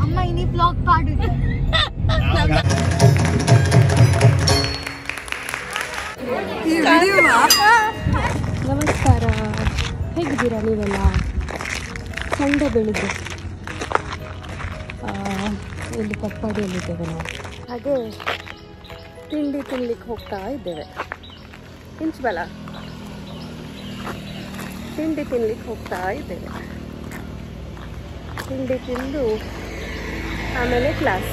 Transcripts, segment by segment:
ಅಮ್ಮ ಇನಿ ಬ್ಲಾಗ್ ಪಾಡಿದೆ ನಮಸ್ಕಾರ ಹೇಗಿದ್ದೀರಾ ನೀವೆಲ್ಲ ಸಂಡೆ ಬೆಳಿಗ್ಗೆ ಆ, ಇಲ್ಲಿ ಪಪ್ಪಾಡಿಯಲ್ಲಿದ್ದೇವೆ ನಾವು ಹಾಗೆ ತಿಂಡಿ ತಿನ್ಲಿಕ್ಕೆ ಹೋಗ್ತಾ ಇದ್ದೇವೆ ಇಂಚ್ಬಲ ತಿಂಡಿ ತಿನ್ಲಿಕ್ಕೆ ಹೋಗ್ತಾ ಇದ್ದೇವೆ ತಿಂಡಿ ತಿಂದು ಆಮೇಲೆ ಕ್ಲಾಸ್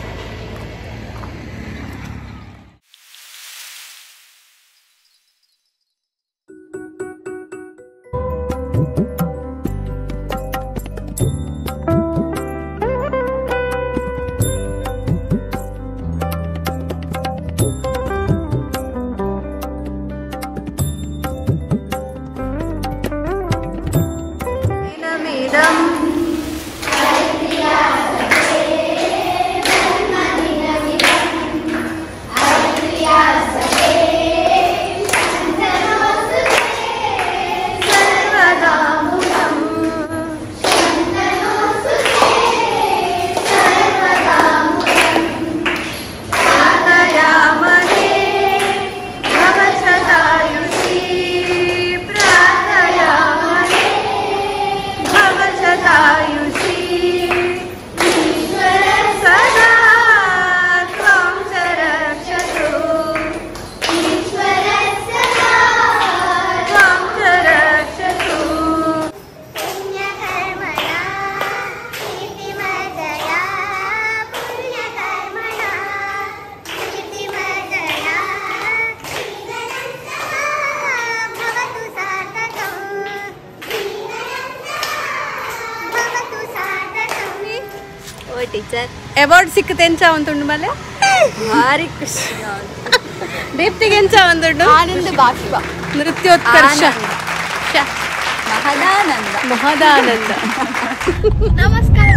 ಟೀಚರ್ ಅವಾರ್ಡ್ ಸಿಕ್ಕತೆ ಎಂಚ ಒಂದುಂಡು ಮಲೆ ಭಾರಿ ಖುಷಿ ದೀಪ್ತಿಗೆ ಎಂಚ ಒಂದುಂಡು ಆನಂದ ಬಾಷ್ಪ ನೃತ್ಯೋತ್ಕರ್ಷ ಶ. ಮಹದಾನಂದ ಮಹದಾನಂದ ನಮಸ್ಕಾರ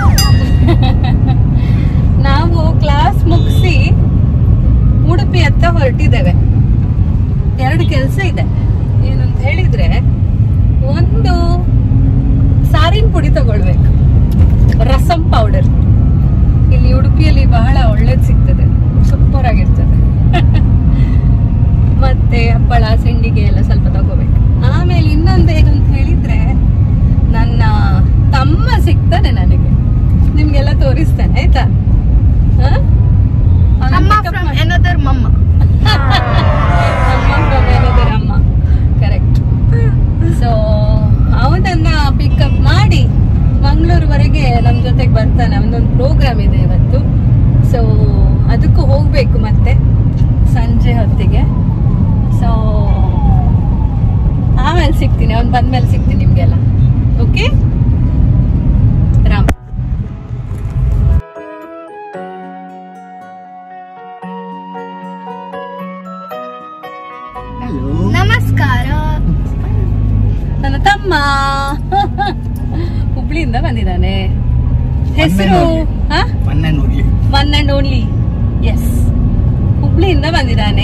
ನಾವು ಕ್ಲಾಸ್ ಮುಗಿಸಿ ಉಡುಪಿ ಹತ್ತ ಹೊರಟಿದ್ದೇವೆ ಎರಡು ಕೆಲಸ ಇದೆ ಏನಂತ ಹೇಳಿದ್ರೆ ಒಂದು ಸಾರಿನ ಪುಡಿ ತಗೊಳ್ಬೇಕು ರಸಂ ಪೌಡರ್ ಇಲ್ಲಿ ಉಡುಪಿಯಲ್ಲಿ ಬಹಳ ಒಳ್ಳೇದು ಸಿಗ್ತದೆ ಸೂಪರ್ ಆಗಿರ್ತದೆ ಮತ್ತೆ ಹಪ್ಪಳ ಸಿಂಡಿಗೆ ಎಲ್ಲ ಸ್ವಲ್ಪ ತಗೋಬೇಕು ಆಮೇಲೆ ಇನ್ನೊಂದು ಏನು ಅಂತ ಹೇಳಿದ್ರೆ ನನ್ನ ತಮ್ಮ ಸಿಗ್ತಾನೆ ನನಗೆ ನಿಮ್ಗೆಲ್ಲ ತೋರಿಸ್ತೇನೆ ಆಯ್ತಾ ಹ? ಅವನ ಅಮ್ಮ pickup ಫ್ರಮ್ ಮಾಡಿ- ಎನದರ್ ಮಮ್ಮ ಅಮ್ಮ from another ಅಮ್ಮ ಕರೆಕ್ಟ್ ಸೊ ಅವನನ್ನ ಪಿಕಪ್ ಮಾಡಿ ಮಂಗಳೂರುವರೆಗೆ ನಮ್ ಜೊತೆಗೆ ಬರ್ತಾನೆ ಅವನೊಂದು ಪ್ರೋಗ್ರಾಮ್ ಇದೆ ಇವತ್ತು ಸೊ ಅದಕ್ಕೂ ಹೋಗ್ಬೇಕು ಮತ್ತೆ ಸಂಜೆ ಹೊತ್ತಿಗೆ ಸೊ ಆಮೇಲೆ ಸಿಗ್ತೀನಿ ಅವ್ನು ಬಂದ್ಮೇಲೆ ಸಿಗ್ತೀನಿ ನಿಮ್ಗೆಲ್ಲ ಓಕೆ ರಾಮ್ ನಮಸ್ಕಾರ ನನ್ನ ತಮ್ಮ ಹುಬ್ಳಿಯಿಂದ ಬಂದಿದ್ದಾನೆ ಹೆಸರು one and only one and only yes ಹುಬ್ಳಿಯಿಂದ ಬಂದಿದ್ದಾನೆ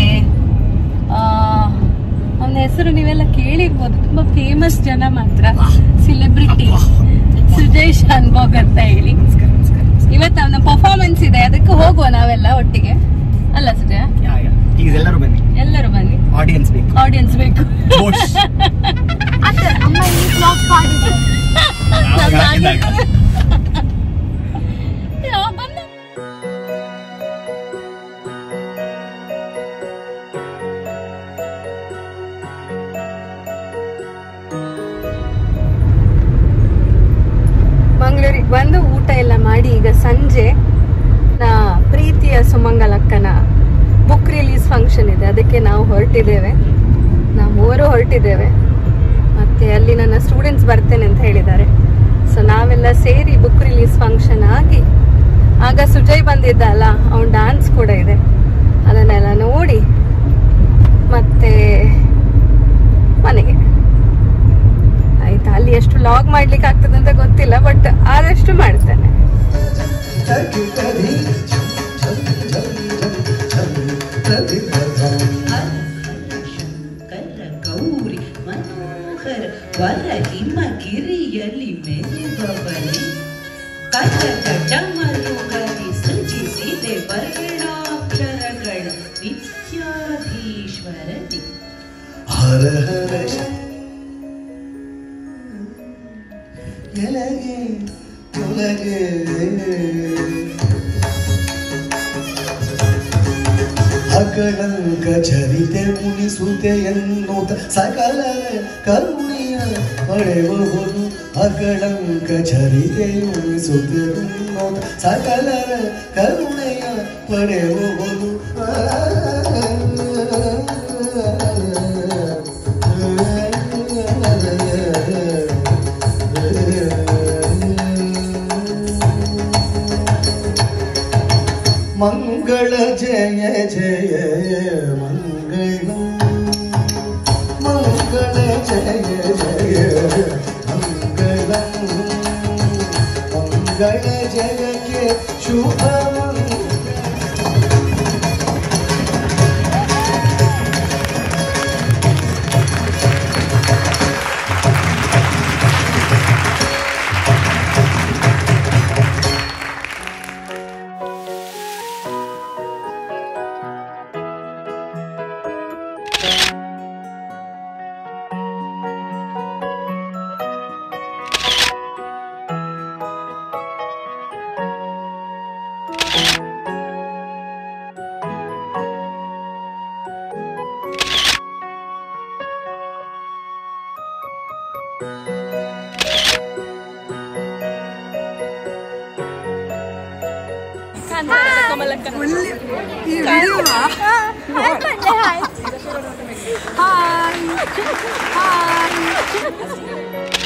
ಅವನ ಹೆಸರು ನೀವೆಲ್ಲ ಕೇಳಿರ್ಬೋದು ತುಂಬಾ ಫೇಮಸ್ ಜನ ಮಾತ್ರ ಸೆಲೆಬ್ರಿಟಿ ಸುಜಯ್ ಶಾನ್ಭೋಗ್ ಅಂತ ಹೇಳಿ ಇವತ್ತು ಅವನ ಪರ್ಫಾರ್ಮೆನ್ಸ್ ಇದೆ ಅದಕ್ಕೆ ಹೋಗುವ ನಾವೆಲ್ಲ ಒಟ್ಟಿಗೆ ಅಲ್ಲ ಸುಜಯ ಈಗ ಎಲ್ಲರೂ ಬನ್ನಿ ಎಲ್ಲರೂ ಬನ್ನಿ ಆಡಿಯನ್ಸ್ ಬೇಕು ಆಡಿಯನ್ಸ್ ಬೇಕು Push. ಅತ್ತ ಅಮ್ಮ ಇನಿ ಬ್ಲಾಗ್ ಪಾಡಿದೆ ನಾವು ಹಾಕಿದಾಗ. ಯಾ, ಬನ್ನ. ಮಂಗಳೂರಿಗೆ ಬಂದು ಊಟ ಎಲ್ಲ ಮಾಡಿ ಈಗ ಸಂಜೆ ನಾ ಪ್ರೀತಿಯ ಸುಮಂಗಲಕ್ಕನ ಬುಕ್ ರಿಲೀಸ್ ಫಂಕ್ಷನ್ ಇದೆ ಅದಕ್ಕೆ ನಾವು ಹೊರಟಿದ್ದೇವೆ ನಾವು ಮೂವರು ಹೊರಟಿದ್ದೇವೆ ಮತ್ತೆ ಅಲ್ಲಿ ನನ್ನ ಸ್ಟೂಡೆಂಟ್ಸ್ ಬರ್ತೇನೆ ಅಂತ ಹೇಳಿದ್ದಾರೆ ಸೊ ನಾವೆಲ್ಲ ಸೇರಿ ಬುಕ್ ರಿಲೀಸ್ ಫಂಕ್ಷನ್ ಆಗಿ ಆಗ ಸುಜಯ್ ಬಂದಿದ್ದ ಅಲ್ಲ ಅವನ್ ಡಾನ್ಸ್ ಕೂಡ ಇದೆ ಅದನ್ನೆಲ್ಲ ನೋಡಿ ಮತ್ತೆ ಮನೆಗೆ ಆಯ್ತಾ ಅಲ್ಲಿ ಎಷ್ಟು ಲಾಗ್ ಮಾಡ್ಲಿಕ್ಕೆ ಆಗ್ತದೆ ಅಂತ ಗೊತ್ತಿಲ್ಲ ಬಟ್ ಆದಷ್ಟು ಮಾಡ್ತೇನೆ ಶಂಕರ ಗೌರಿ ಮನೋಹರ ವರ ಹಿಮ ಗಿರಿಯಲ್ಲಿ ಮೆರೆಬವಲಿ ಕಟಕಟಮರು ಕಲಿ ಸೃಜಿಸಿದೆ ವರ್ಣಾಕ್ಷರಗಳ ವಿದ್ಯಾಧೀಶ್ವರನಿ ಹರ ಹರ ಎಲಗೆ ತೊಲಗೆ ಅಕಳಂಕ ಚರಿತೆ ಮುನಿಸುತ್ತೆ ಎನ್ನುತ್ತ ಸಕಲ ಕರುಣೆಯ ಪಡೆಯಬಹುದು ಅಕಳಂಕ ಚರಿತೆ ಮುನಿಸುತ್ತೆ ಎನ್ನುತ್ತ ಸಕಲರ ಕರುಣೆಯ ಪಡೆಯಬಹುದು ಮಂಗಳ ಜಯ ಜಯ ಮಂಗಳ ಮಂಗಳ ಜಯ ಜಯ ಮಂಗಳ ಮಂಗಳ ಜಗಕ್ಕೆ ಶುಭ ಮಂಗಳ ಹಾಯ್ ಹಾಯ್